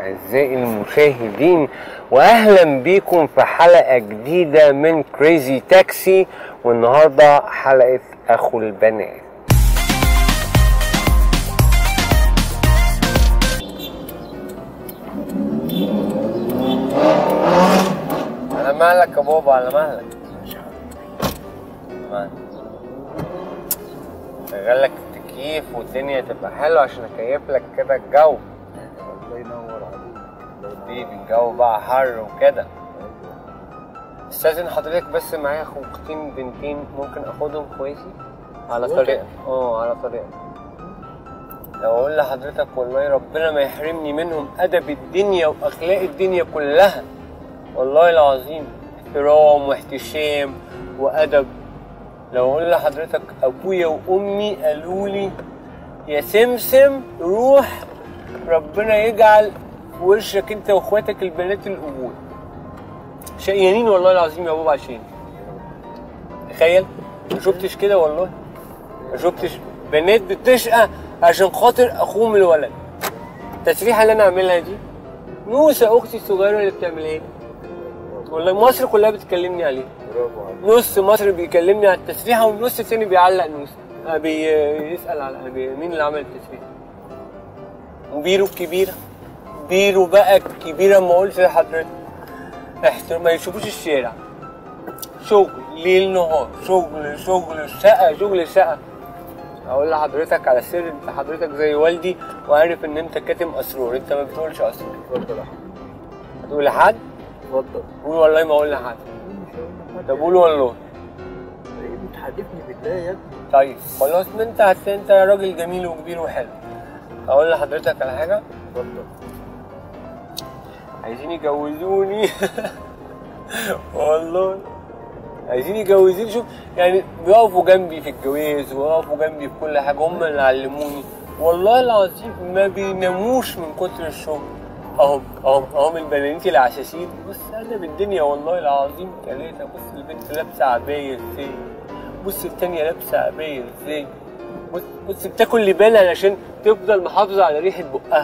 أعزائي المشاهدين وأهلا بيكم في حلقة جديدة من كريزي تاكسي والنهاردة حلقة أخو البنات على مهلك يا بابا على مهلك مهلك. شغل لك التكييف والدنيا تبقى حلوة عشان اكيف لك كده الجو الله ينور عليك حبيبي الجو بقى حر وكده استاذن حضرتك بس معايا اختين بنتين ممكن اخدهم كويسي على ممكن. طريقة اه على طريقة لو اقول لحضرتك والله ربنا ما يحرمني منهم ادب الدنيا واخلاق الدنيا كلها والله العظيم احترام واحتشام وادب لو اقول لحضرتك ابويا وامي قالوا لي يا سمسم روح ربنا يجعل في وشك انت واخواتك البنات القبول شقيانين والله العظيم يا بابا عشان تخيل ما شفتش كده والله ما شفتش بنات بتشقى عشان خاطر اخوهم الولد التسريحه اللي انا عاملها دي نوسه اختي الصغيره اللي بتعملها لي والله مصر كلها بتكلمني عليها برافو عليك نص مصر بيكلمني على التسريحه والنص التاني بيعلق نوسه آه، بيسال على بي- مين اللي عمل التسريحه وبيرو الكبيره بيرو بقى الكبيره ما اقولش لحضرتك احترام ما يشوفوش الشارع شغل ليل نهار شغل شغل شقه شغل شقه اقول لحضرتك على سر انت حضرتك زي والدي وعارف ان انت كاتم اسرار انت ما بتقولش اسرار اتفضل يا حبيبي هتقول لحد اتفضل قول والله ما اقول لحد مش هقول لحد. طب قول والله ايه بتحدفني بالله يا ابني طيب خلاص ما انت هت- انت راجل جميل وكبير وحلو اقول لحضرتك على حاجه اتفضل عايزين يجوزوني والله عايزين يجوزوني شوف يعني بيقفوا جنبي في الجواز ويقفوا جنبي في كل حاجه هم اللي علموني والله العظيم ما بيناموش من كتر الشغل اهم اهم اهم البنانيت العشاشين بص انا بالدنيا والله العظيم ثلاثه بص البنت لابسه عبايه ازاي بص التانية لابسه عبايه ازاي بص بص بتاكل لبان علشان تفضل محافظه على ريحه بقها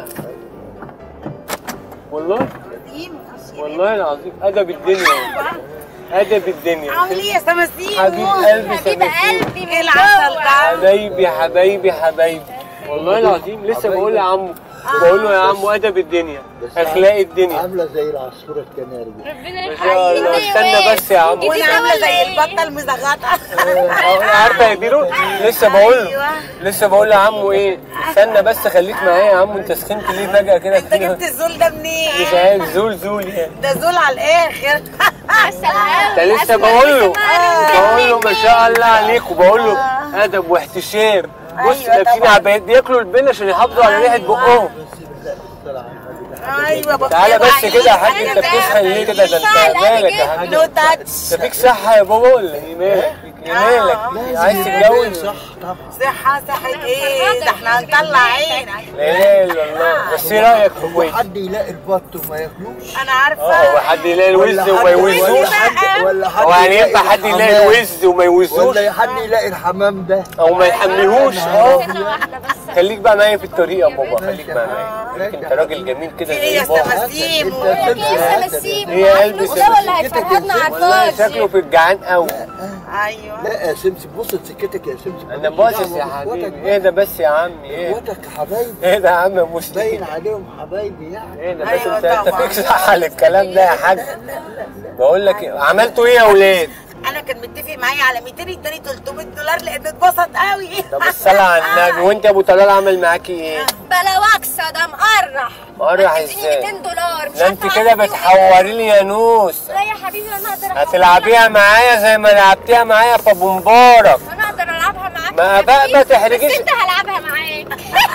والله والله العظيم ادب الدنيا ادب الدنيا عامل ايه يا سماسين حبيب قلبي حبيب سماسين قلبي من ايه العسل جوه. ده حبايبي حبايبي حبايبي والله العظيم لسه بقول لعمو بقول له يا عمو ادب الدنيا بس اخلاق الدنيا عامله زي العصفوره الكناري دي ربنا ما شاء الله يخليك. استنى بس يا عمو وانا عامله زي البطه المزغطه أه، عارفه يا بيرو لسه بقول له أيوة. لسه بقول لعمو ايه استنى بس خليك معايا يا عمو انت سخنت ليه فجاه كده انت جبت الزول ده منين مش عارف زول زول يعني ده زول على الاخر انت لسه بقول له بقول له ما شاء الله عليك وبقول له ادب واحتشام بص أيوة لابسين طبعا. عبايات بياكلوا البن عشان يحافظوا على ريحه بقهم بس بالله الصلاة على النبي ده حاجة ايوه بص تعالى بس كده يا حاج انت بتسخن ليه كده ده انت مالك يا حاج نو تاتش انت فيك صحه يا بابا ولا ايه مالك فيك ايه مالك عايز تتجوز صح طبعا صحه صحه ايه ده احنا هنطلع عينك لا اله الا الله بس ايه رايك في هو كويس حد يلاقي البط وما ياكلوش انا عارفه اه هو حد يلاقي الوز ولا وما حد- يوزوش ولا حد ولا حد هو يعني ينفع حد يلاقي الحمام. الوز وما يوزوش ولا حد يلاقي الحمام ده او ما يحملهوش اه ستة واحدة بس خليك بقى معايا في الطريق يا بابا خليك بقى معايا انت راجل جميل كده في ايه زي يا بابا سماسين انت يا سمسيم هي معاه قلبي فلوس ده ولا هيفرهدنا على والله الفاضي شكله في الجعان قوي ايوه لا يا سمسم بص سكتك يا سمسم انا باصص يا حبيبي ايه ده بس يا عم ايه اخواتك حبايبي ايه ده يا عم يا باين مسلم عليهم حبايبي يعني ايه ده بس أيوة انت انت طبعا. فيك صحه للكلام ده يا حاج بقول لك ايه عملتوا ايه يا اولاد انا كان متفق معايا على 200 اداني 300 دولار لان اتبسط قوي طب الصلاة على النبي وانت يا ابو طلال عمل معاكي ايه؟ بلا وكسة ده مقرح مقرح اديني ازاي؟ 200 دولار مش ده انت عارفة كده أعمل فيهم بتحوري لي يا نوس إيه. لا يا حبيبي انا اقدر أحورها هتلعبيها معايا زي ما لعبتيها معايا في ابو مبارك انا اقدر العبها معاك ما يا بقى حبيبي، ما تحرجيش. بس انت هلعبها معاك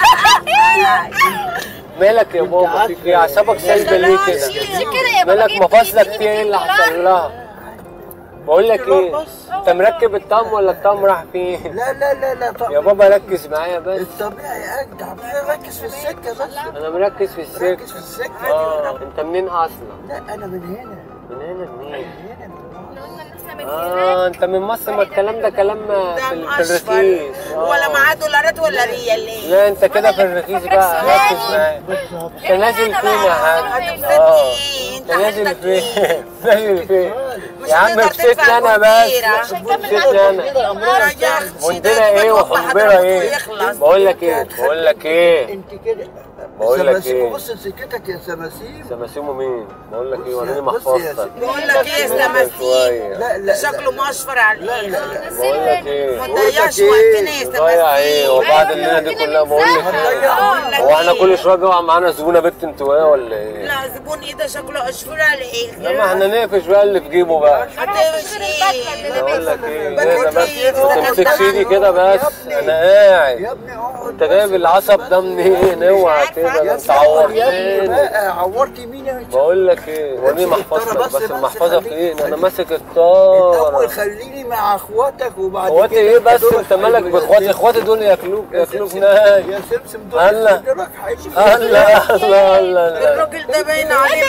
مالك يا بابا فيك ايه اعصابك سايبه ليه كده؟ مش كده يا بابا مالك جبت مفاصلك اديني فيها ايه 200 اللي دولار. حصل لها؟ بقول لك ايه؟ انت مركب الطقم ولا الطقم راح فين؟ لا لا لا لا طبعا يا بابا ركز معايا بس الطبيعي اجدع بقى ركز في السكه بس انا مركز في ركز السكه في السكه اه انت منين اصلا؟ لا انا من هنا من هنا منين؟ من هنا من احنا قلنا ان احنا من اه هناك انت من مصر ما الكلام ده كلام في, ال- في أشفر. الرخيص ولا معاه دولارات ولا ريالات لا انت كده في الرخيص بقى ركز معايا انت نازل فين يا حاج؟ اه انت نازل فين؟ نازل فين؟ مش يا عم هتقدر بسيتني تدفع انا بس كتير. بسيتني انا يا اختي وندنا ده ايه يبقى وحبنا حضرتك ايه؟ ويخلص. بقول لك ايه؟ بقول لك ايه؟ انت كده بقول لك سماسيم، ايه؟ بص لسكتك يا سماسيم سماسيمه مين؟ بقول لك ايه؟ بص يا- وريني بص يا محفظتك ستي. بقول لك ايه يا سماسيم شوية. لا لا شكله مشفر على لا لا الاخر لا بقول لك ايه؟ ما بقول لك تضيعش إيه؟ وقتنا يا ضايع ايه؟ سماسيم وبعد الليله دي كلها بقول لك ايه؟ بقول لك هو احنا إيه؟ كل شويه جوع معانا زبونه بنت انتوا ولا ايه؟ لا زبون ايه ده شكله اشفر على الاخر لما احنا نقفش بقى اللي في جيبه بقى هتمشي ايه بقول لك ايه؟ بدك ايه ده بس إيه؟ ما تمسكش ايدي كده بس انا قاعد يا ابني اقعد انت جايب العصب ده منين اوعى كده ده انت عورتني بقى عورتي مين يا بقول لك ايه وريني محفظتك بس- بس بس المحفظه خليك- فين انا خليك. ماسك الاول الطاره خليني مع اخواتك وبعد اخواتي كده ايه بس دورك انت مالك هيجي. باخواتي اخواتي دول ياكلوك ياكلوك سمسم- ناي يا سمسم دول هلا. دورك هيجي. الله الله الله الراجل ده باين عليه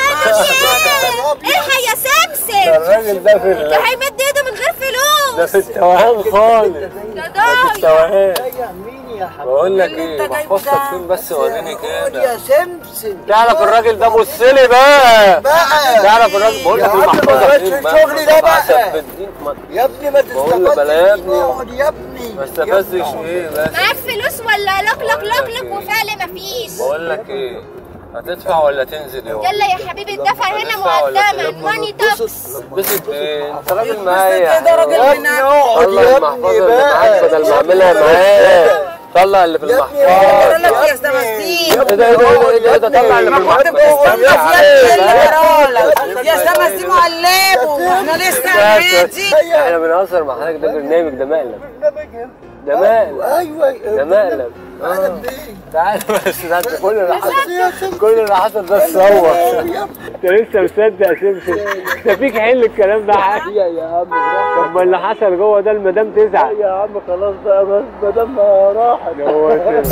الحق يا سمسم الراجل ده في ده ال- هيمد ايده من غير ده فلوس في التوهان خالص ده ده في ضايع التوهان ضيع مين يا حبيبي بقول لك اللي ايه انت جايبه محفظتك ده. فين بس وريني خد كده يا سمسم تعرف الراجل ده بص لي بقى بقى تعرف الراجل بقول لك يا عم المحفظه بلاش فين الشغل ده بقى. عشان بالدين ما- يا ابني ما بقول له تستفزش بلا يا ابني. اقعد يا ابني ما استفزش ايه بس معاك فلوس ولا لك لك بقول لك لك لك إيه. وفعل مفيش بقول لك ايه هتدفع ولا تنزل يوم يلا يا حبيبي الدفع هنا هتدفع ولا مقدما تلم؟ ماني توكس بسط ايه انت راجل معايا كده راجل يا ابني منافق. اقعد طلع يا المحفظه ابني اللي معاك بقى بدل ما اعملها معاك طلع اللي في يا ابني بقول المحفظه لك يا سماسيم ايه ده ايه ده ايه ده ايه ده طلع اللي في ما كنت المحفظه بقول لك يا ابني اللي جرالك يا سماسيم علبه احنا لسه هنادي احنا بنهزر مع حضرتك ده برنامج ده مقلب ده مقلب ايوه ده مقلب اه مقلب بيه تعال بس ده انت كل اللي حصل يا سمسم كل اللي حصل ده اتصور يا ابني انت لسه مصدق يا سمسم انت فيك حل الكلام ده حاجه يا عم طب ما اللي حصل جوه ده المدام تزعل يا عم خلاص بقى بس ما دام راحت هو كده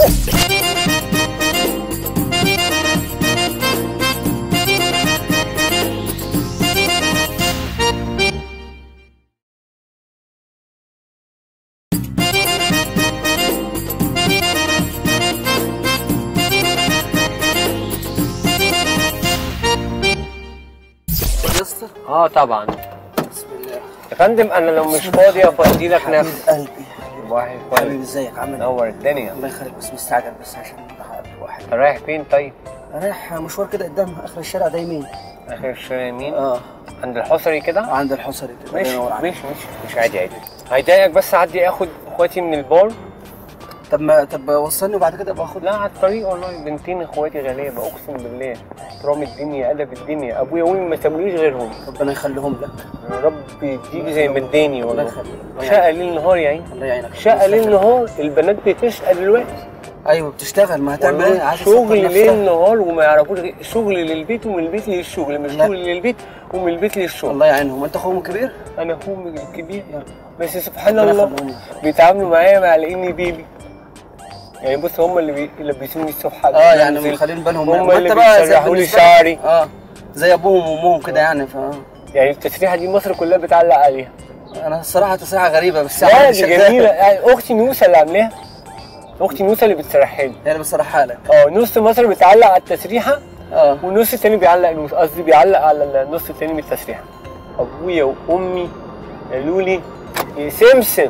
يسطا اه طبعا بسم الله يا فندم انا لو مش فاضي افضي لك نفسي قلبي واحد حبيبي كويس ازيك عامل ايه؟ نور الدنيا الله يخليك بس مستعجل بس عشان قلب واحد رايح فين طيب؟ رايح مشوار كده قدام اخر الشارع ده يمين اخر الشارع يمين اه عند الحصري كده عند الحصري كده مش الله ينور عليك. مش مش مش عادي عادي هيضايقك بس اعدي اخد اخواتي من البار طب ما طب وصلني وبعد كده ابقى اخد لا على الطريق والله بنتين اخواتي غلابه اقسم بالله احترام الدنيا ادب الدنيا ابويا وامي ما سابوليش غيرهم ربنا يخليهم لك يا رب يديك زي ما اداني الله والله يخليك الله شقه يعينك. ليل نهار يا عيني الله يعينك شقه ليل نهار البنات بتشقى دلوقتي ايوه بتشتغل ما هتعمل ايه والله عايزه شغل تسافر ليل نفسها. نهار وما يعرفوش غير شغل للبيت ومن البيت للشغل مش لا. شغل للبيت ومن البيت للشغل الله يعينهم انت اخوهم الكبير انا اخوهم الكبير بس سبحان ربنا الله يخليهم لك. بيتعاملوا معايا مع اني بيبي يعني بص هم اللي بي- يلبسوني الصبح قبل اه ما يعني أنزل. مخلين بالهم هم ما اللي انت بقى زي بيسرحوا لي بالنسبة لك- شعري اه زي ابوهم وامهم كده يعني ف يعني التسريحه دي مصر كلها بتعلق عليها انا الصراحه تسريحه غريبه بس لا عادي دي شغالة. جميله يعني اختي نوسه اللي عاملاها اختي نوسه اللي بتسرحها لي هي اللي بصراحه لك اه نص مصر بتعلق على التسريحه اه والنص التاني بيعلق نص قصدي بيعلق على النص التاني من التسريحه ابويا وامي قالوا لي يا سمسم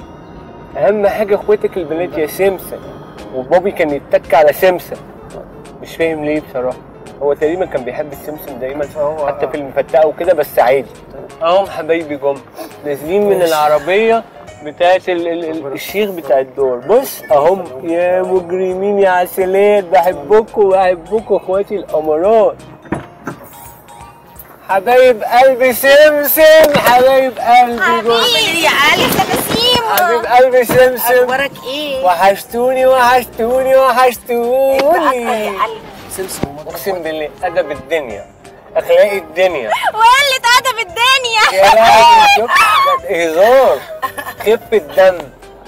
اهم حاجه اخواتك البنات يا سمسم وبابي كان يتك على سمسم مش فاهم ليه بصراحه هو تقريبا كان بيحب السمسم دايما فهو- حتى في المفتقه وكده بس عادي اهم حبايبي جم نازلين من العربيه بتاعت ال ال ال الشيخ بتاع الدور بص اهم يا مجرمين يا عسلات بحبكم بحبكم اخواتي الامارات حبايب قلبي سمسم حبايب قلبي جم يا علي سماسيم حبيب قلبي سمسم اخبارك ايه؟ وحشتوني وحشتوني وحشتوني سمسم ومضرب. اقسم بالله ادب الدنيا اخلاق الدنيا وقلة أدب الدنيا يا لهوي شوف ده هزار خفة دم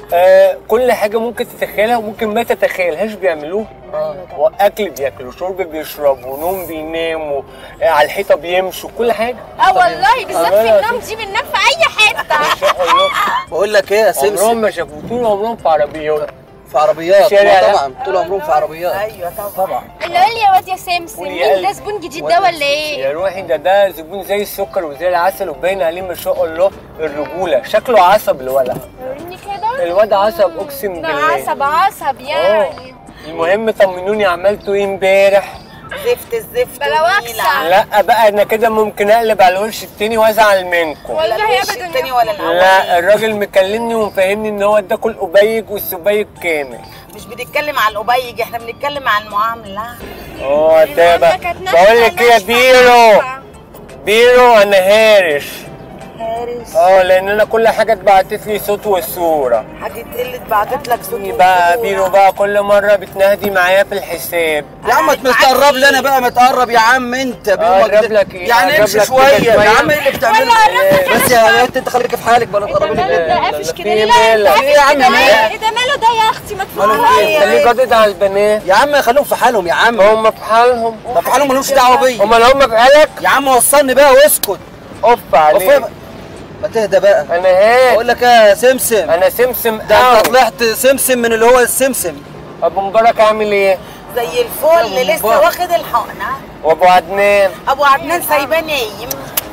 آه كل حاجه ممكن تتخيلها وممكن ما تتخيلهاش بيعملوها واكل بياكلوا شرب بيشربوا نوم بيناموا آه على الحيطه بيمشوا كل حاجه اه والله بالذات في آه. النوم دي بننام في اي حته ما شاء الله بقول لك ايه يا عمرهم سمسم ما شافوه طول عمرهم في عربيات في عربيات شارع آه لا. طبعا طول عمرهم في عربيات ايوه طبعا طبعا اللي قال لي يا واد يا سمسم قولي يا مين قلبي. ده زبون جديد ده ولا ايه؟ يا روحي ده ده زبون زي السكر وزي العسل وباين عليه ما شاء الله الرجوله شكله عصب الولد وريني كده الواد عصب اقسم ده بالله عصب عصب اه يعني المهم طمنوني عملتوا ايه امبارح زفت الزفت بلا ونيلة. وكسة. لا بقى انا كده ممكن اقلب على الوش التاني وازعل منكم ولا والله الوش ابدا التاني ولا الاول لا الراجل مكلمني ومفهمني ان هو اداكوا القبيج والسبيج كامل مش بنتكلم على القبيج احنا بنتكلم على المعامله اه ده بقى كانت ناشفة- بقول لك ايه يا ناشفة بيرو ناشفة. بيرو انا هارش هارس اه لان انا كل حاجه اتبعتت لي صوت والصوره حاجه قله بعتت لك صوت بقى وصورة. بيرو بقى كل مره بتنهدي معايا في الحساب يا عم ما تقرب لي انا بقى ما تقرب يا عم انت بيومك أقرب ده. لك إيه؟ يعني أقرب امشي لك شويه كده يا شوية. عم ايه اللي بتعمله ولا بس يا بنت انت خليك في حالك بلا تقربي ماله لي ده لا، قافش لا، كده في ليه مالك؟ قافش في يا عم كده مالك؟ ليه؟ ايه ده ماله ده يا اختي ما ماله تفهمي إيه؟ خليه جادد على البنات يا عم خليهم في حالهم يا عم هم في حالهم ما في حالهم ملوش دعوه بيا امال هم في حالك يا عم وصلني بقى واسكت اوف عليك وفي- ما تهدى بقى انا هاد بقول لك يا سمسم انا سمسم ده قوي انت طلعت سمسم من اللي هو السمسم ابو مبارك عامل ايه زي الفل لسه مبارك. واخد الحقنه وابو عدنان ابو عدنان سايباه نايم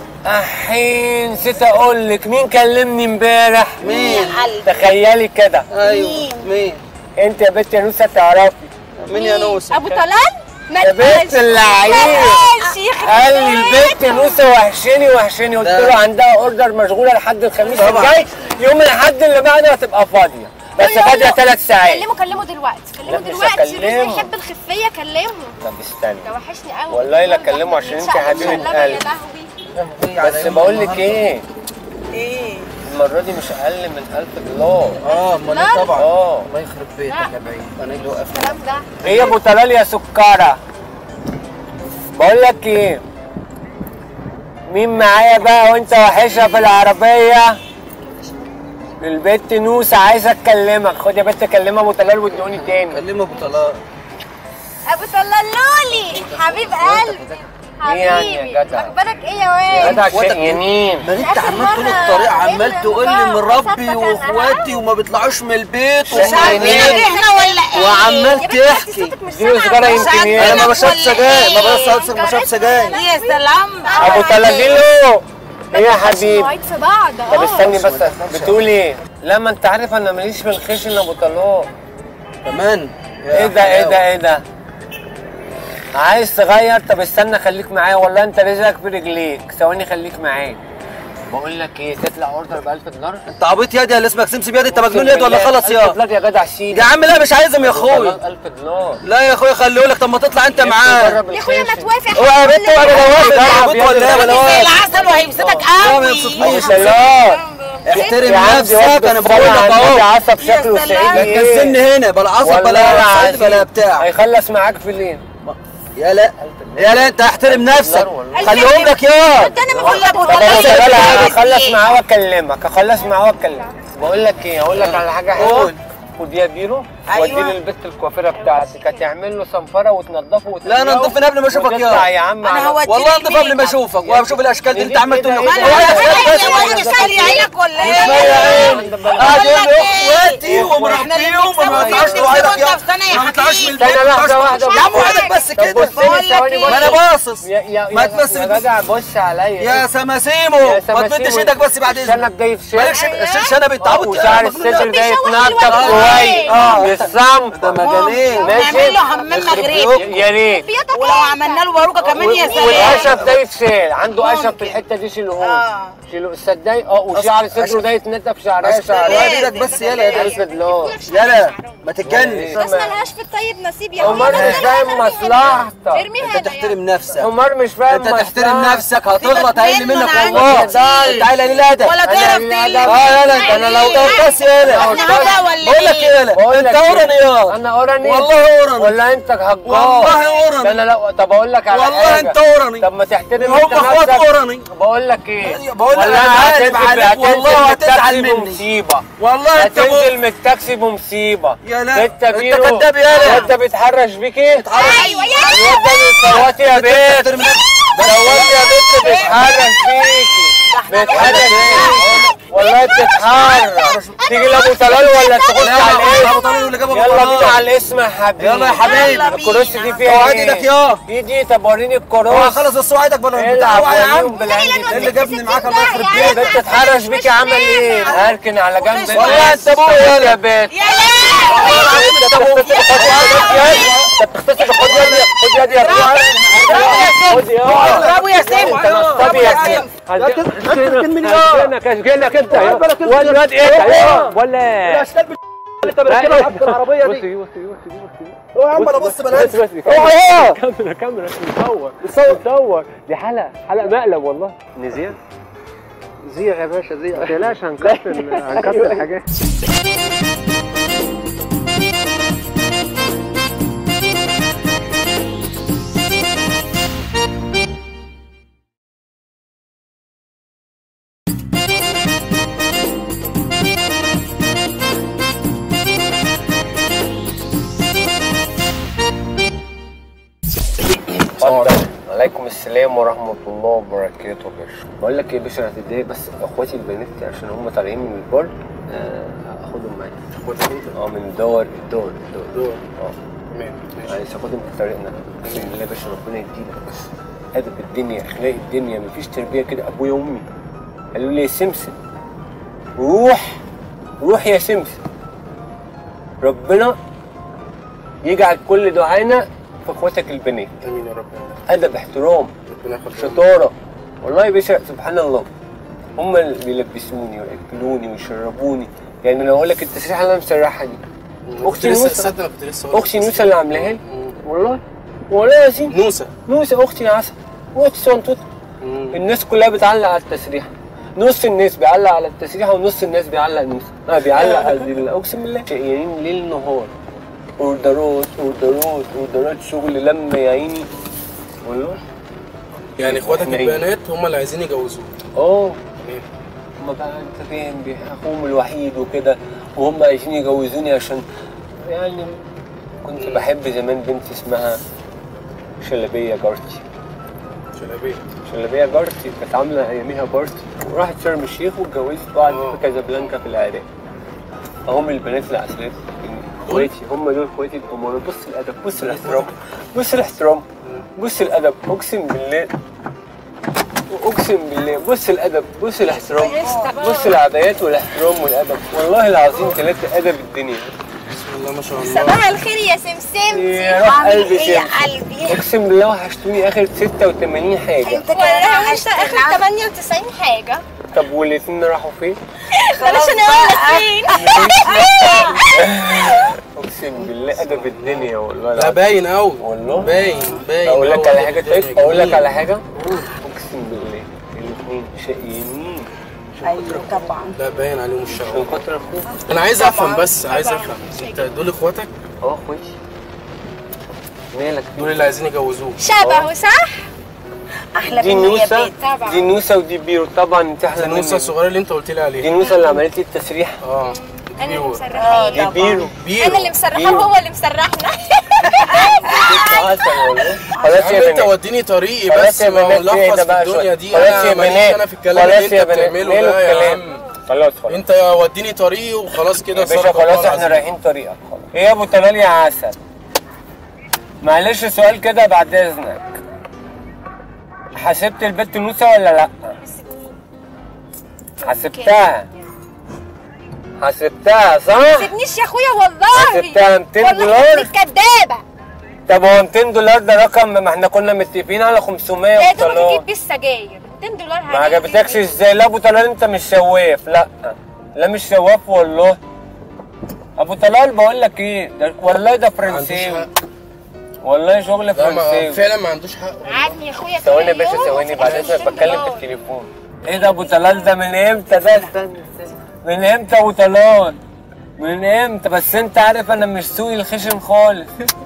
احين نسيت اقول لك مين كلمني امبارح مين؟ يا قلبي تخيلي كده ايوه مين؟ مين انت يا بنت يا نوسه تعرفي مين يا نوسه ابو طلال ما يا بنت اللعيب قال لي البنت نوسه وحشاني وحشاني قلت ده. له عندها اوردر مشغوله لحد الخميس طبعا. الجاي يوم الاحد اللي بعده هتبقى فاضيه بس فاضيه ثلاث ساعات كلمه كلمه دلوقتي كلمه لا، مش دلوقتي هكلمه. رزق يحب الخفيه كلمه طب استني ده وحشني قوي والله لا أكلمه عشان أنت حبيبة قلبي قلبي. بس بقول لك ايه ايه المره دي مش اقل من 1000 دولار اه امال ايه طبعا اه الله يخرب بيتك يا بعيد انا اللي وقفت الكلام ده ايه يا ابو طلال يا سكره بقول لك ايه مين معايا بقى وانت وحشها في العربيه البت نوسه عايزه اتكلمك خد يا بنت كلمها ابو طلال وادوني تاني كلمه ابو طلال ابو طلال لولي حبيب قلبي إيه يعني يا حبيبي جدع؟ اخبارك ايه يا واد جدع إخواتك. شقيانين ما انت آخر عمال طول مرة الطريق عمال قابلنا تقول لي بقى من ربي وصفتك أنا. واخواتي وما بيطلعوش من البيت مش عارفين ومعينين. احنا ولا ايه وعمال يا بنت انت تحكي صوتك مش دي سامعة. سجارة مش يمكن عارفة ايه؟ انا ما بشربش ولا سجاير ما إيه؟ بشربش ما بشربش سجاير يا سلام ابو طلال ايه يا حبيبي مواعيد في بعض طب اه استني بس بتقول ايه لا ما انت عارف انا ماليش في الخشن يا ابو طلال كمان يا ايه ده ايه حلاوة. ده ايه ده عايز تغير طب استنى خليك معايا والله انت رزقك في رجليك ثواني خليك معايا بقول لك ايه تطلع اوردر ب 1000 دولار انت عبيط يا دي اللي اسمك سمسم يا دي انت مجنون يا دي ولا خلص 1000 يا دولار يا جدع سيدي يا عم لا مش عايزهم يا اخوي 1000 دولار لا يا اخويا خليه لك طب ما تطلع انت معاه جرب يا اخويا ما الخشن. توافق اوعى يا بنت اوعى ولا واقف يا جرب عبيط يا ولا ايه ابني. ولا زي واقف العسل وهيمسكك لا، ما قوي يبسطنيش. ابو طلال احترم يا عم نفسك واد انا بقول بالصلاة لك على النبي اهو عصب شكله يا سلام. سعيد لا ايه تنزلني هنا بلا عصب والله بلا العظيم. صد بلا بتاع هيخلص معاك في ليه يا لا يا لا انت احترم نفسك والله. خليهم لك يا ده انا بقول ابو طب طلال انا شغال يا هخلص بنتي. معاه واكلمك هخلص معاه واكلمك بقول لك ايه اقول لك على حاجه حلوه قول. خد يا بيرو أيوة. ودي للبت الكوافيره بتاعتك هتعمل له صنفره وتنضفه وتنضفه لا، نضف من قبل ما أشوفك يا. وتطلع يا عم أنا على- هوديك والله انضف قبل ما اشوفك واشوف الاشكال دي اللي انت عمال تقول لي إيه ده؟ اوعى إيه ده؟ يا بس يا ولد خلي عينك ولا اسمع يا ايه عيني قاعد يقول لي اخواتي احنا ومربيهم اللي وما بنكسبه يطلعوش توعدك يا وانت في سنة يا ما يطلعوش من حبيبي. البيت استنى لحظة ما واحدة يطلعوش- يا عم وعدك بس طب كده بص لي بقول لك ثواني إيه؟ بص ما انا باصص يا يا ما يا- تمثل يا جدع بص عليا يا سماسيمو يا ما سماسيمو. تمدش ايدك بس بعد الشنب اذنك جاي في مالكش شنب الشنب بيتعبط وشعر الصدر ده بيشوح يتنطط الواد. كويس آه. بالصمت ده مجانين ماشي. نعمل له حمام يخرب مغربي بيوتكم. يا ريت بيتك ولو عملنا له باروكه كمان يا سلام والقشف ده يتشال عنده قشف في ممكن. الحته دي شيلوه آه. شيلوا الصداي اه وشعر صدره ده يتنطط في شعرها أصل- شعرها وادي ايدك بس يلا يا ألف دولار يلا ما تتجنش بس ملهاش في الطيب نصيب يا عمر أخويا. مش فاهم مصلحتك ارميها انت تحترم نفسك عمر مش فاهم انت تحترم مصلحتك. نفسك هتغلط هيقل منه منك أنا والله عندي تعال تعالى ليه الادب ولا أنا تعرف اللي تقلب أدب. اه يلا انت انا لو طب بس يلا احنا هبا ولا بقول لك ايه؟ يلا بقول لك انت اوراني يا انا اوراني والله اوراني ولا انت هجار والله أوراني. ده انا لا طب اقول لك على والله حاجة. انت اوراني طب ما تحترم هم انت اخوات نفسك اوراني بقول لك ايه بقول لك ولا أنا أنت عارف هتنزل- عليك والله هتنزل وهتزعل بالتاكسي مني. بمصيبه والله انت هتنزل من التاكسي بمصيبه يا لا، انت انت بيرو كداب يالا. انت بيتحرش بيك ايه ايوه يا الواد ده صوتي يا بنت صوتي يا بنت بيتحرش بيكي بيتحرش بيكي والله بتتحرش تيجي لابو طلال ولا تخش لا على ابو الاسم طالب اللي جابك يلا بينا على الاسم يا حبيبي يلا يا حبيبي. يلا بينا. الكروس دي فيها اوعى ايه؟ ايدك يا دي دي طب وريني اه الكروس خلص بس وعدك بلا العب اوعى يا وريهم عم بالعين إيه اللي جابني معاك الله يخرب يا بيتك بنت اتحرش بيكي عمل ايه؟ هركن على جنب والله انت ابويا يا بنت يا لا انت بتغتصب خد يدي خد يدي يا خد يدي برافو يا سيف انت نصابي يا سيف هسجنك هسجنك انت ولا الواد ايه ولا الاشكال انت بركبها في العربيه دي بصي بصي بصي بصي اوعى يا عم انا بص بلاش بس اوعى كاميرا كاميرا بنصور بنصور دي حلقه حلقه مقلب والله نزيع زيع يا باشا زيع ما تقلقش هنكسر هنكسر حاجات اتفضل عليكم السلام ورحمة الله وبركاته يا باشا بقول لك ايه يا باشا هتتضايق بس اخواتي البنات عشان هم طالعين من البر آه، اخدهم معايا اخواتك انت اه من الدور الدور الدور دور اه تمام ماشي عايز اخدهم في طريقنا بسم الله يا باشا ربنا يديلك بس ادب الدنيا اخلاق الدنيا مفيش تربيه كده ابويا وامي قالوا لي يا سمسم روح روح يا سمسم ربنا يجعل كل دعانا في اخواتك البنات امين يا رب ادب احترام ربنا ياخد شطاره والله يا باشا سبحان الله هم اللي بيلبسوني وياكلوني ويشربوني يعني لو اقول لك التسريحه اللي انا مسرحها دي اختي لسه نوسه تصدق انا كنت لسه هقول لك. اختي نوسه اللي عاملاها لي مم. والله والله يا سيدي نوسه نوسه اختي عسل واختي صنطوط مم. الناس كلها بتعلق على التسريحه نص الناس بيعلق على التسريحه ونص الناس بيعلق نوسه اه بيعلق على ال- اقسم بالله شقيانين ليل نهار اوردرات اوردرات اوردرات شغل لما يا عيني والله يعني اخواتك احنا ايه؟ البنات هم اللي عايزين يجوزوك اه تمام. هما بقى انت فاهم بي- اخوهم الوحيد وكده وهم عايزين يجوزوني عشان يعني كنت بحب زمان بنت اسمها شلبيه جارتي شلبيه شلبيه جارتي كانت عامله اياميها بارتي وراحت شرم الشيخ واتجوزت بعض اه. في كازابلانكا في العراق هم البنات العسلات اخواتي هم دول اخواتي الامور بص الادب بص الاحترام بص الاحترام بص الادب اقسم بالله اقسم بالله بص الادب بص الاحترام بص العبايات والاحترام والادب والله العظيم ثلاثه ادب الدنيا بسم الله ما شاء الله صباح الخير يا سمسم يا روح عامل قلبي ايه يا سمسم. قلبي اقسم بالله وحشتوني اخر 86 حاجه انت كمان والله وانت وحشتنا. اخر 98 حاجه طب والاثنين راحوا فين؟ بلاش انا اقول لك فين اقسم بالله ادب الدنيا والله لا العظيم. باين قوي والله باين باين اقول لك قوي على حاجه الدنيا طيب اقول لك جميل. على حاجه اقسم بالله الاثنين شقيانين ايوه طبعا لا باين عليهم الشغل عشان خاطر اخوك انا عايز افهم بس عايز افهم انت دول اخواتك اه اخواتي مالك دول اللي عايزين يجوزوك شبهه صح احلى دي مني يا نوسه بيت طبعا. دي نوسه ودي بيرو طبعا انت احلى النوسه مني الصغيره اللي انت قلت لي دي عليها نوسه اللي عملت لي التسريح اه انا اللي بيور. مسرحاه دي بيرو بيرو انا اللي مسرحاه بيرو. وهو اللي مسرحنا انت عسل والله خلاص يا عم يا انت بنات وديني طريقي خلاص بس يا ما هو بنات ايه لخص ده في بقى الدنيا شوية؟ دي خلاص انا يا ماليش بنات انا في الكلام اللي خلاص انت يا بنات بتعمله ماله ده يا الكلام عم خلاص خلاص انت وديني طريقي وخلاص كده يا باشا صدق الله خلاص احنا العظيم. رايحين طريقك خلاص ايه يا ابو طلال يا عسل معلش سؤال كده بعد اذنك حسبت البت نوسه ولا لا حسبتها حسبتها صح سيبنيش يا اخويا والله حسبتها 200 والله دولار انت كدابه طب هو 200 دولار ده رقم ما احنا كنا متفقين على 500 يا ابو دوبك طلال تجيب بيه السجاير 200 دولار ما عجبتكش ازاي لا ابو طلال انت مش شواف لا لا مش شواف والله ابو طلال بقول لك ايه ده والله ده ما عندوش فرنساوي حق. والله شغل لا ما فرنساوي فعلا ما عندوش حق قعدني يا اخويا طول ثواني يا باشا اليوم ثواني وفي بعد الآخر اذنك 200 بتكلم في دولار. التليفون ايه ده ابو طلال ده من امتى ده استنى استنى من امتى ابو طلال من امتى بس انت عارف انا مش سوقي الخشن خالص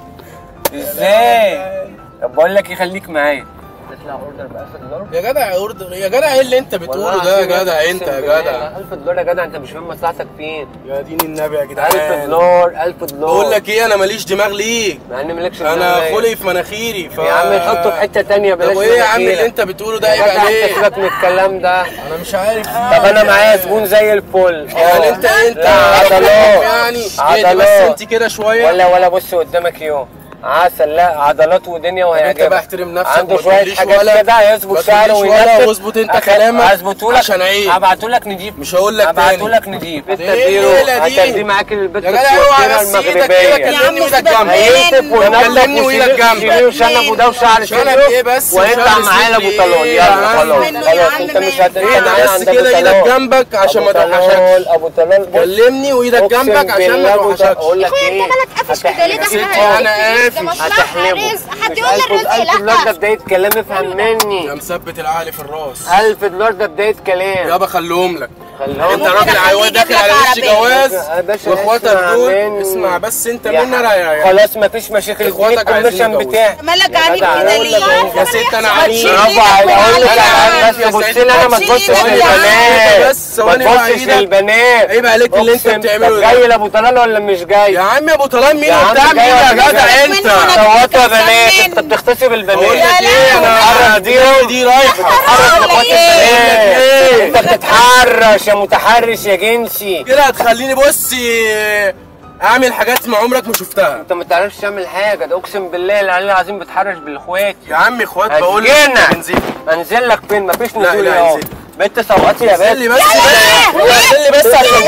ازاي طب بقول لك ايه خليك معايا تطلع اوردر ب 1000 دولار يا جدع اوردر يا جدع ايه اللي انت بتقوله ده يا جدع انت يا جدع 1000 دولار يا جدع انت مش فاهم مصلحتك فين يا دين النبي يا 1000 جدعان دولار 1000 دولار بقول لك ايه انا ماليش دماغ ليك مع ان مالكش انا دماغ. خلقي في مناخيري ف يا عم حطه في حته تانية بلاش طب وايه يا عم مناخيرك. اللي انت بتقوله ده يا عيب جدع انت عليك سيبك من الكلام ده انا مش عارف طب انا معايا زبون زي الفل يعني انت انت لا عضلات يعني اهدي عضلات بس انت كده شويه ولا ولا بص قدامك يوم عسل لا عضلات ودنيا طب انت وهيعجبك بقى احترم نفسك عنده ما شويه تقوليش حاجات ولا- كده ما هيظبط شعره تقوليش ولا وينزل واظبط انت أخ- كلامك هظبطه لك عشان عيب. هبعته لك نجيب مش هقول لك هبعته تاني لك نجيب انت ايه اديله الليلة دي؟ هتدي معاك البت يا جدع اوعى الكوتشينة بس ايدك كده المغربيه كلمني وايدك سيبك جنبي هيكتب منه. ونضف كلمني وإيدك جنبك. وشيليه وشنب وده وشعر شنب كله ايه بس ويطلع وشعر معايا لابو سيدي طلال ايه يلا يا عم؟ خلاص منه يا خلاص عم انت مش منه. هت- انت ايه معايا ده بس عند أبو كده ايدك طلال. جنبك عشان ما أبو توحشكش طلال ابو طلال بص كلمني وايدك أقسم جنبك عشان ما بالله أبو طلال. توحشكش اقول لك اخويا ايه انت مالك قافش كده ليه ده ستي احنا أنا قافش. ده مصلحة هتحلبه رزق حد مش يقول لي 1000 الرزق 1000 دولار ده لا بداية كلام افهم مني يا مثبت العقل في الراس 1000 دولار ده بداية كلام يابا خليهم لك خليهم انت ممكن راجل أخليه عيوان يجيب داخل لك على وش عربية. جواز يا باشا واخواتك اسمع دول مني. اسمع بس انت يا مني ح- انا خلاص مفيش مشاكل اديني اخواتك عايزين الكوميشن يتجوزوا. بتاعي مالك يا عامل جدع، كده أقول ليه؟ يا ست انا عنيد برافو عليك اقول لك على يا بس بص سيد. لي انا ما تبصش ثواني للبنات بس، ما ثواني بقى تبصش ايدك. للبنات عيب عليك اللي انت أقسم. بتعمله طب ده. جاي لابو طلال ولا مش جاي؟ يا عم ابو طلال مين يا عم وبتاع مين جاي يا ولا مش جدع جاي؟ انت منه. صوتوا يا بنات منه. انت بتغتصب البنات بقول لك ايه انا حرك دي دي رايحه بتتحرش باخوات البنات ايه؟ انت بتتحرش يا متحرش يا جنسي كده هتخليني بصي اعمل حاجات ما عمرك ما شفتها انت ما تعرفش تعمل حاجه ده اقسم بالله العلي العظيم بتحرش بالاخوات يا عم اخوات بقول لك هتجينا. انزل انزل لك فين مفيش لا، نزول لا، يا انزل. بنت سوقتي يا انزل لي بنت بس انزل لي بس عشان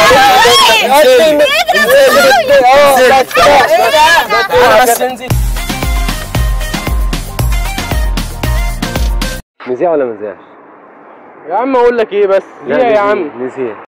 انزل انزل اه بس تعالى بس انزل مذيع ولا مذيع؟ يا عم اقول لك ايه بس ليه يا عم مذيع